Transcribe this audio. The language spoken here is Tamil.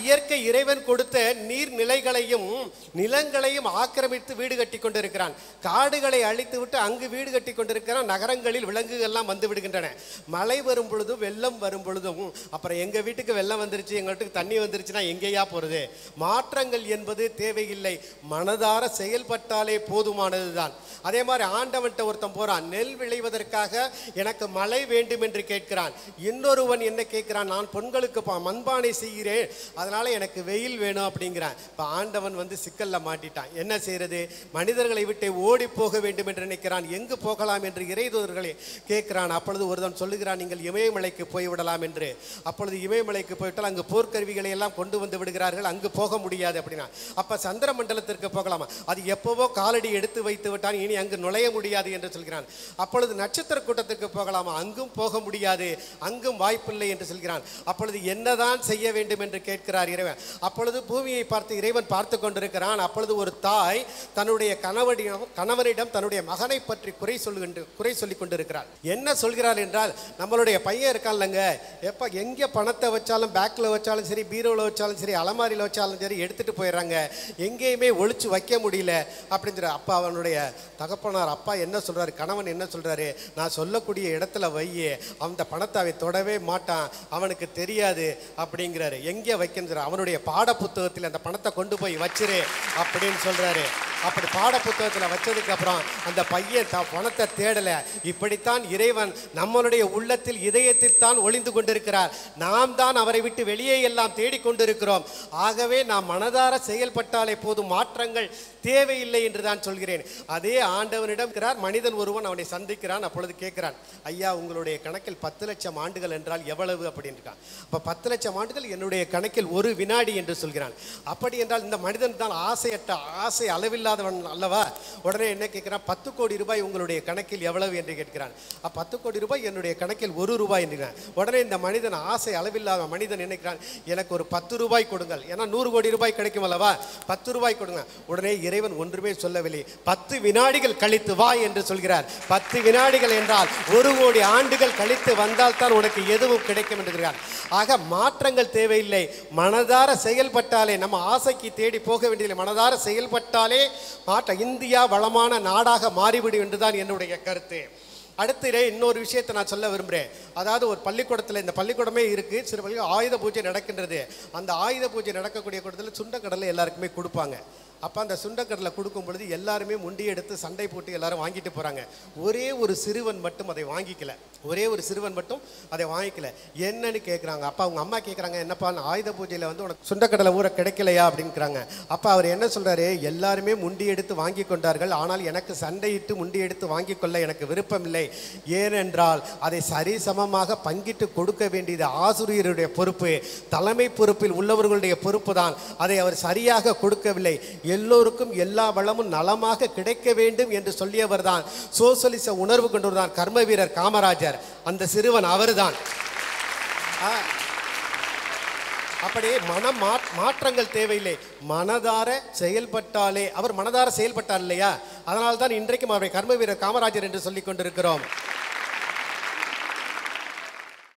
இயற்கை இறைவன் கொடுத்த நீர்நிலைகளையும் நிலங்களையும் ஆக்கிரமித்து வீடு கட்டி கொண்டிருக்கிறான் காடுகளை அழித்து விட்டு அங்கு வீடு கட்டி கொண்டிருக்கிறான் நகரங்களில் விலங்குகள்லாம் வந்து விடுகின்றன மழை வரும் பொழுதும் வெள்ளம் வரும் பொழுதும் அப்புறம் எங்க வீட்டுக்கு வெள்ளம் வந்துருச்சு எங்க வீட்டுக்கு தண்ணி வந்துருச்சுன்னா எங்கேயா போறது மாற்றங்கள் என்பது தேவையில்லை மனதார செயல்பட்டாலே போதுமானதுதான் அதே மாதிரி ஆண்டவன்ட்ட ஒருத்தன் போறான் நெல் விளைவதற்காக எனக்கு மழை வேண்டும் என்று கேட்கிறான் இன்னொருவன் என்ன கேட்கிறான் நான் பொண்களுக்கு ப- மண்பானை செய்கிறேன் அதனால எனக்கு வெயில் வேணும் அப்படிங்கிறான் இப்ப ஆண்டவன் வந்து சிக்கல்ல மாட்டிட்டான் என்ன செய்யறது மனிதர்களை விட்டு ஓடி போக வேண்டும் என்று நினைக்கிறான் எங்கு போகலாம் என்று இறைதூதர்களை கேட்கிறான் அப்பொழுது ஒருவன் சொல்லுகிறான் நீங்கள் இமயமலைக்கு போய் விடலாம் என்று அப்பொழுது இமயமலைக்கு போய்விட்டால் அங்கு போர்க்கருவிகளை எல்லாம் கொண்டு வந்து விடுகிறார்கள் அங்கு போக முடியாது அப்படின்னா அப்ப சந்திர மண்டலத்திற்கு போகலாமா அது எப்பவோ காலடி எடுத்து வைத்து விட்டான் இனி அங்கு நுழைய முடியாது என்று சொல்கிறான் அப்பொழுது நட்சத்திர கூட்டத்துக்கு போகலாமா அங்கும் போக முடியாது அங்கும் வாய்ப்பில்லை என்று சொல்கிறான் அப்பொழுது என்னதான் செய்ய வேண்டும் என்று கேட்கிறார் இறைவன் அப்பொழுது பூமியை பார்த்து இறைவன் பார்த்து கொண்டிருக்கிறான் அப்பொழுது ஒரு தாய் தன்னுடைய கணவனிடம் கணவனிடம் தன்னுடைய மகனை பற்றி குறை சொல்லுகின்ற குறை சொல்லி கொண்டிருக்கிறார் என்ன சொல்கிறார் என்றால் நம்மளுடைய பையன் இருக்கான்லங்க எப்ப எங்க பணத்தை வச்சாலும் பேக்ல வச்சாலும் சரி பீரோவில் வச்சாலும் சரி அலமாரியில் வச்சாலும் சரி எடுத்துட்டு போயிடுறாங்க எங்கேயுமே ஒளிச்சு வைக்க முடியல அப்படின்னு சொல்லி அப்பா அவனுடைய தகப்பனார் அப்பா என்ன சொல்றாரு கணவன் என்ன சொல்றாரு நான் சொல்லக்கூடிய இடத்துல வையே அந்த பணத்தை அவன் தொடவே மாட்டான் அவனுக்கு தெரியாது அப்படிங்கிறாரு எங்கே வைக்கணும் அவனுடைய பாட புத்தகத்தில் அந்த பணத்தை கொண்டு போய் வச்சிரு அப்படின்னு சொல்றாரு அப்படி பாட புத்தகத்தில் வச்சதுக்கு அப்புறம் அந்த பையன் த பணத்தை தேடல இப்படித்தான் இறைவன் நம்மளுடைய உள்ளத்தில் இதயத்தில் தான் ஒளிந்து கொண்டிருக்கிறார் நாம் தான் அவரை விட்டு வெளியே எல்லாம் தேடிக்கொண்டிருக்கிறோம் ஆகவே நாம் மனதார செயல்பட்டாலே போதும் மாற்றங்கள் தேவையில்லை என்று தான் சொல்கிறேன் அதே ஆண்டவனிடம் இருக்கிறார் மனிதன் ஒருவன் அவனை சந்திக்கிறான் அப்பொழுது கேட்கிறான் ஐயா உங்களுடைய கணக்கில் பத்து லட்சம் ஆண்டுகள் என்றால் எவ்வளவு அப்படின்னு இருக்கான் அப்ப பத்து லட்சம் ஆண்டுகள் என்னுடைய கணக்கில் ஒரு வினாடி என்று சொல்கிறான் அப்படி என்றால் இந்த மனிதன் தான் ஆசையற்ற ஆசை அளவில்லாதவன் அல்லவா உடனே என்ன கேட்கிறான் பத்து கோடி ரூபாய் உங்களுடைய கணக்கில் எவ்வளவு என்று கேட்கிறான் அப்ப பத்து கோடி ரூபாய் என்னுடைய கணக்கில் ஒரு ரூபாய் என்கிறான் உடனே இந்த மனிதன் ஆசை அளவில்லாத மனிதன் நினைக்கிறான் எனக்கு ஒரு பத்து ரூபாய் கொடுங்கள் ஏன்னா நூறு கோடி ரூபாய் கிடைக்கும் அல்லவா பத்து ரூபாய் கொடுங்க உடனே இறைவன் ஒன்றுமே சொல்லவில்லை பத்து வினாடிகள் கழித்து வா என்று சொல்கிறார் பத்து வினாடிகள் என்றால் ஒரு கோடி ஆண்டுகள் கழித்து வந்தால் தான் உனக்கு எதுவும் கிடைக்கும் என்று சொல்கிறார் ஆக மாற்றங்கள் தேவையில்லை மனதார செயல்பட்டாலே நம்ம ஆசைக்கு தேடி போக வேண்டியதில்லை மனதார செயல்பட்டாலே மாற்ற இந்தியா வளமான நாடாக மாறிவிடும் என்றுதான் என்னுடைய கருத்து அடுத்து இதே இன்னொரு விஷயத்தை நான் சொல்ல விரும்புகிறேன் அதாவது ஒரு பள்ளிக்கூடத்தில் இந்த பள்ளிக்கூடமே இருக்கு சிறு பள்ளி ஆயுத பூஜை நடக்கின்றது அந்த ஆயுத பூஜை நடக்கக்கூடிய கூட்டத்தில் சுண்டக்கடலை எல்லாருக்குமே கொடுப்பாங்க அப்போ அந்த சுண்டக்கடலை கொடுக்கும் பொழுது எல்லாருமே முண்டி எடுத்து சண்டை போட்டு எல்லாரும் வாங்கிட்டு போகிறாங்க ஒரே ஒரு சிறுவன் மட்டும் அதை வாங்கிக்கல ஒரே ஒரு சிறுவன் மட்டும் அதை வாங்கிக்கல என்னன்னு கேட்குறாங்க அப்பா அவங்க அம்மா கேட்குறாங்க என்னப்பா நான் ஆயுத பூஜையில் வந்து உனக்கு சுண்டக்கடலை ஊற கிடைக்கலையா அப்படிங்கிறாங்க அப்பா அவர் என்ன சொல்றாரு எல்லாருமே முண்டி எடுத்து வாங்கி கொண்டார்கள் ஆனால் எனக்கு சண்டையிட்டு முண்டி எடுத்து வாங்கி கொள்ள எனக்கு விருப்பமில்லை ஏனென்றால் அதை சரிசமமாக பங்கிட்டு கொடுக்க வேண்டியது ஆசிரியருடைய பொறுப்பு தலைமை பொறுப்பில் உள்ளவர்களுடைய பொறுப்பு தான் அதை அவர் சரியாக கொடுக்கவில்லை எல்லோருக்கும் எல்லா வளமும் நலமாக கிடைக்க வேண்டும் என்று சொல்லியவர் தான் சோசலிச உணர்வு கொண்டவர் கர்ம வீரர் காமராஜர் அந்த சிறுவன் அவர்தான் ஆ, அப்படியே மன மா- மாற்றங்கள் தேவையில்லை மனதார செயல்பட்டாலே அவர் மனதார செயல்பட்டார் இல்லையா அதனால்தான் இன்றைக்கும் அவரை கர்ம வீரர் காமராஜர் என்று சொல்லிக் கொண்டிருக்கிறோம்